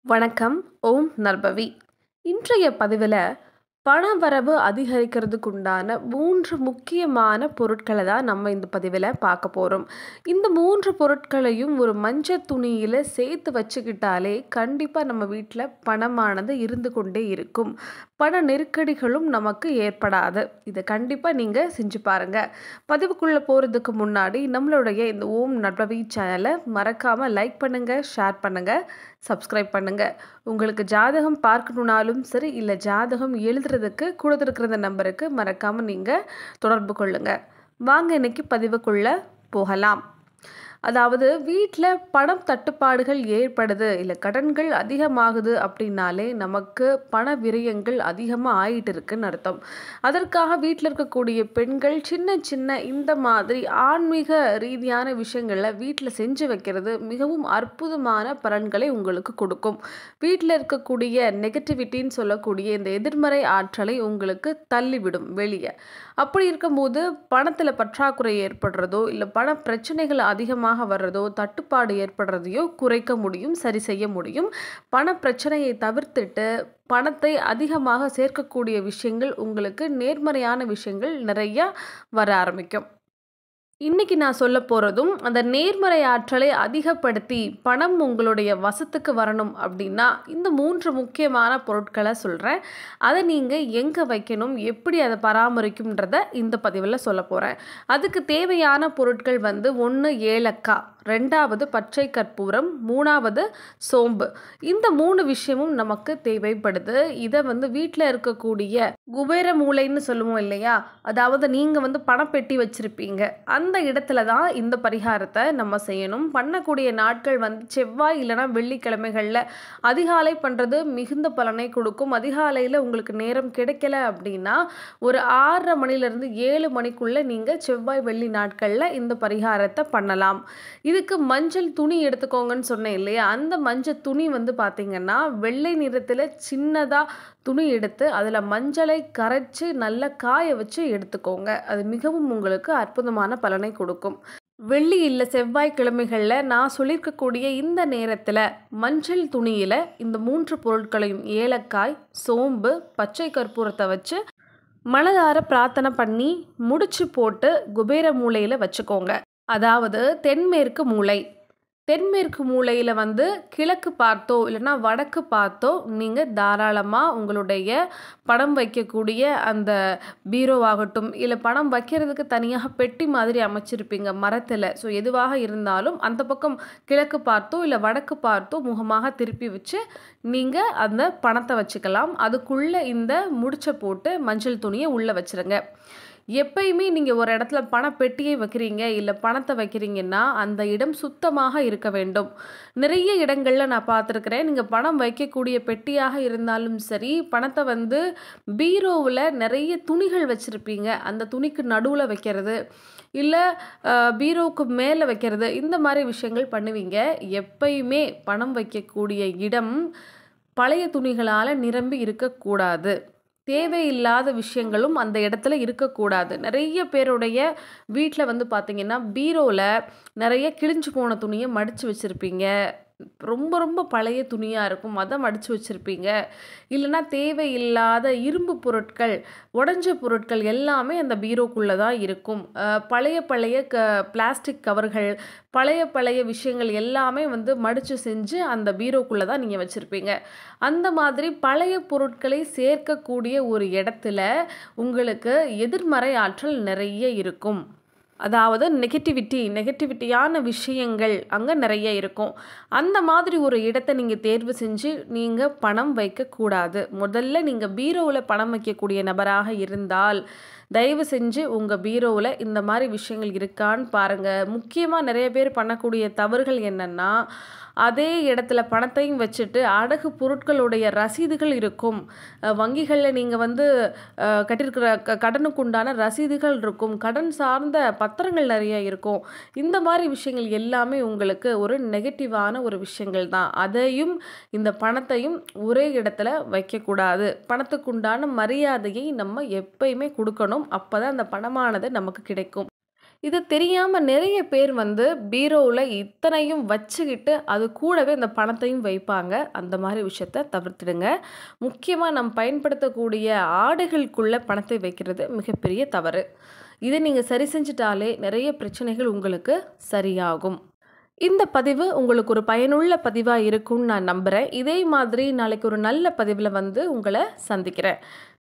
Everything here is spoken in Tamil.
வணக்கம் ஓம் நர்பவி இன்றைய பதிவில் பணவரவு அதிகரிக்கிறதுக்கு உண்டான மூன்று முக்கியமான பொருட்களை தான் நம்ம இந்த பதிவில் பார்க்க போகிறோம் இந்த மூன்று பொருட்களையும் ஒரு மஞ்சள் துணியில் சேர்த்து வச்சுக்கிட்டாலே கண்டிப்பாக நம்ம வீட்டில் பணமானது இருந்து கொண்டே இருக்கும் பண நெருக்கடிகளும் நமக்கு ஏற்படாது இதை கண்டிப்பாக நீங்கள் செஞ்சு பாருங்கள் பதிவுக்குள்ளே போகிறதுக்கு முன்னாடி நம்மளுடைய இந்த ஓம் நட்பவி சேனலை மறக்காமல் லைக் பண்ணுங்கள் ஷேர் பண்ணுங்கள் சப்ஸ்கிரைப் பண்ணுங்கள் உங்களுக்கு ஜாதகம் பார்க்கணுனாலும் சரி இல்லை ஜாதகம் எழுதுறதுக்கு கொடுத்துருக்கிற இந்த நம்பருக்கு மறக்காமல் நீங்கள் தொடர்பு கொள்ளுங்கள் வாங்க இன்னைக்கு பதிவுக்குள்ளே போகலாம் அதாவது வீட்டில் பணம் தட்டுப்பாடுகள் ஏற்படுது இல்லை கடன்கள் அதிகமாகுது அப்படின்னாலே நமக்கு பண விரயங்கள் அதிகமாக ஆயிட்டு இருக்குன்னு அர்த்தம் அதற்காக வீட்டில் இருக்கக்கூடிய பெண்கள் சின்ன சின்ன இந்த மாதிரி ஆன்மீக ரீதியான விஷயங்களில் வீட்டில் செஞ்சு வைக்கிறது மிகவும் அற்புதமான பலன்களை உங்களுக்கு கொடுக்கும் வீட்டில் இருக்கக்கூடிய நெகட்டிவிட்டின்னு சொல்லக்கூடிய இந்த எதிர்மறை ஆற்றலை உங்களுக்கு தள்ளிவிடும் வெளியே அப்படி இருக்கும்போது பணத்தில் பற்றாக்குறை ஏற்படுறதோ இல்லை பண பிரச்சனைகள் அதிகமாக வர்றதோ தட்டுப்பாடு ஏற்படுறதையோ குறைக்க முடியும் சரி செய்ய முடியும் பண பிரச்சனையை தவிர்த்துட்டு பணத்தை அதிகமாக சேர்க்கக்கூடிய விஷயங்கள் உங்களுக்கு நேர்மறையான விஷயங்கள் நிறையா வர ஆரம்பிக்கும் இன்னைக்கு நான் சொல்ல போகிறதும் அந்த நேர்மறை ஆற்றலை அதிகப்படுத்தி பணம் உங்களுடைய வசத்துக்கு வரணும் அப்படின்னா இந்த மூன்று முக்கியமான பொருட்களை சொல்கிறேன் அதை நீங்கள் எங்கே வைக்கணும் எப்படி அதை பராமரிக்கும்ன்றத இந்த பதிவில் சொல்ல போகிறேன் அதுக்கு தேவையான பொருட்கள் வந்து ஒன்று ஏலக்காய் ரெண்டாவது பச்சை கற்பூரம் மூணாவது சோம்பு இந்த மூணு விஷயமும் நமக்கு தேவைப்படுது இதை வந்து வீட்டில் இருக்கக்கூடிய குபேர மூளைன்னு சொல்லுவோம் இல்லையா அதாவது நீங்கள் வந்து பணப்பெட்டி வச்சுருப்பீங்க அந்த இடத்துல தான் இந்த பரிகாரத்தை நம்ம செய்யணும் பண்ணக்கூடிய நாட்கள் வந்து செவ்வாய் இல்லைனா வெள்ளிக்கிழமைகளில் அதிகாலை பண்ணுறது மிகுந்த பலனை கொடுக்கும் அதிகாலையில் உங்களுக்கு நேரம் கிடைக்கல அப்படின்னா ஒரு ஆறரை மணிலேருந்து ஏழு மணிக்குள்ளே நீங்கள் செவ்வாய் வெள்ளி நாட்களில் இந்த பரிகாரத்தை பண்ணலாம் இதுக்கு மஞ்சள் துணி எடுத்துக்கோங்கன்னு சொன்னேன் இல்லையா அந்த மஞ்சள் துணி வந்து பார்த்திங்கன்னா வெள்ளை நிறத்தில் சின்னதாக துணி எடுத்து அதில் மஞ்சளை கரைச்சி நல்லா காய வச்சு எடுத்துக்கோங்க அது மிகவும் உங்களுக்கு அற்புதமான பலனை கொடுக்கும் வெள்ளி இல்லை செவ்வாய்க்கிழமைகளில் நான் சொல்லியிருக்கக்கூடிய இந்த நேரத்தில் மஞ்சள் துணியில் இந்த மூன்று பொருட்களையும் ஏலக்காய் சோம்பு பச்சை கற்பூரத்தை வச்சு மனதார பிரார்த்தனை பண்ணி முடிச்சு போட்டு குபேர மூலையில் வச்சுக்கோங்க அதாவது தென்மேற்கு மூலை தென்மேற்கு மூலையில் வந்து கிழக்கு பார்த்தோ இல்லைன்னா வடக்கு பார்த்தோ நீங்கள் தாராளமாக உங்களுடைய படம் வைக்கக்கூடிய அந்த பீரோவாகட்டும் இல்லை படம் வைக்கிறதுக்கு தனியாக பெட்டி மாதிரி அமைச்சிருப்பீங்க மரத்தில் ஸோ எதுவாக இருந்தாலும் அந்த பக்கம் கிழக்கு பார்த்தோ இல்லை வடக்கு பார்த்தோ முகமாக திருப்பி வச்சு நீங்கள் அந்த பணத்தை வச்சுக்கலாம் அதுக்குள்ளே இந்த முடிச்சை போட்டு மஞ்சள் துணியை உள்ளே வச்சுருங்க எப்பயுமே நீங்கள் ஒரு இடத்துல பணப்பெட்டியை வைக்கிறீங்க இல்லை பணத்தை வைக்கிறீங்கன்னா அந்த இடம் சுத்தமாக இருக்க வேண்டும் நிறைய இடங்களில் நான் பார்த்துருக்குறேன் நீங்கள் பணம் வைக்கக்கூடிய பெட்டியாக இருந்தாலும் சரி பணத்தை வந்து பீரோவில் நிறைய துணிகள் வச்சுருப்பீங்க அந்த துணிக்கு நடுவில் வைக்கிறது இல்லை பீரோவுக்கு மேலே வைக்கிறது இந்த மாதிரி விஷயங்கள் பண்ணுவீங்க எப்பயுமே பணம் வைக்கக்கூடிய இடம் பழைய துணிகளால் நிரம்பி இருக்கக்கூடாது தேவையில்லாத விஷயங்களும் அந்த இடத்துல இருக்கக்கூடாது நிறைய பேருடைய வீட்டில் வந்து பார்த்திங்கன்னா பீரோவில் நிறைய கிழிஞ்சு போன துணியை மடித்து வச்சுருப்பீங்க ரொம்ப ரொம்ப பழைய துணியாக இருக்கும் அதை மடித்து வச்சுருப்பீங்க இல்லைன்னா தேவையில்லாத இரும்பு பொருட்கள் உடஞ்ச பொருட்கள் எல்லாமே அந்த பீரோக்குள்ளே தான் இருக்கும் பழைய பழைய க பிளாஸ்டிக் கவர்கள் பழைய பழைய விஷயங்கள் எல்லாமே வந்து மடித்து செஞ்சு அந்த பீரோக்குள்ளே தான் நீங்கள் வச்சுருப்பீங்க அந்த மாதிரி பழைய பொருட்களை சேர்க்கக்கூடிய ஒரு இடத்துல உங்களுக்கு எதிர்மறை ஆற்றல் நிறைய இருக்கும் அதாவது நெகட்டிவிட்டி நெகட்டிவிட்டியான விஷயங்கள் அங்கே நிறைய இருக்கும் அந்த மாதிரி ஒரு இடத்த நீங்கள் தேர்வு செஞ்சு நீங்கள் பணம் வைக்கக்கூடாது முதல்ல நீங்கள் பீரோவில் பணம் வைக்கக்கூடிய நபராக இருந்தால் தயவு செஞ்சு உங்கள் பீரோவில் இந்த மாதிரி விஷயங்கள் இருக்கான்னு பாருங்கள் முக்கியமாக நிறைய பேர் பண்ணக்கூடிய தவறுகள் என்னென்னா அதே இடத்துல பணத்தையும் வச்சுட்டு அடகு பொருட்களுடைய ரசீதுகள் இருக்கும் வங்கிகளில் நீங்கள் வந்து கட்டியிருக்கிற க கடனுக்கு உண்டான ரசீதுகள் இருக்கும் கடன் சார்ந்த பத்திரங்கள் நிறைய இருக்கும் இந்த மாதிரி விஷயங்கள் எல்லாமே உங்களுக்கு ஒரு நெகட்டிவான ஒரு விஷயங்கள் தான் அதையும் இந்த பணத்தையும் ஒரே இடத்துல வைக்கக்கூடாது பணத்துக்கு உண்டான மரியாதையை நம்ம எப்பயுமே கொடுக்கணும் அப்போ தான் அந்த பணமானது நமக்கு கிடைக்கும் இது தெரியாம நிறைய பேர் வந்து பீரோவுல இத்தனையும் வச்சுக்கிட்டு, அது கூடவே இந்த பணத்தையும் வைப்பாங்க. அந்த மாரி விஷயத்த தவிர்த்துடுங்க. முக்கியமா நாம் பயன்படுத்தக்கூடிய ஆடைகளுக்குள்ள பணத்தை வைக்கிறது மிகப்பெரிய தவறு. இத நீங்க சரி செஞ்சுட்டாலே நிறைய பிரச்சனைகள் உங்களுக்கு சரியாகும். இந்த பதிவு உங்களுக்கு ஒரு பயனுள்ள பதிவா இருக்கும்னு நான் நம்புறேன். இதே மாதிரி நாளைக்கு ஒரு நல்ல பதிவுல வந்து உங்கள சந்திக்கிறேன்.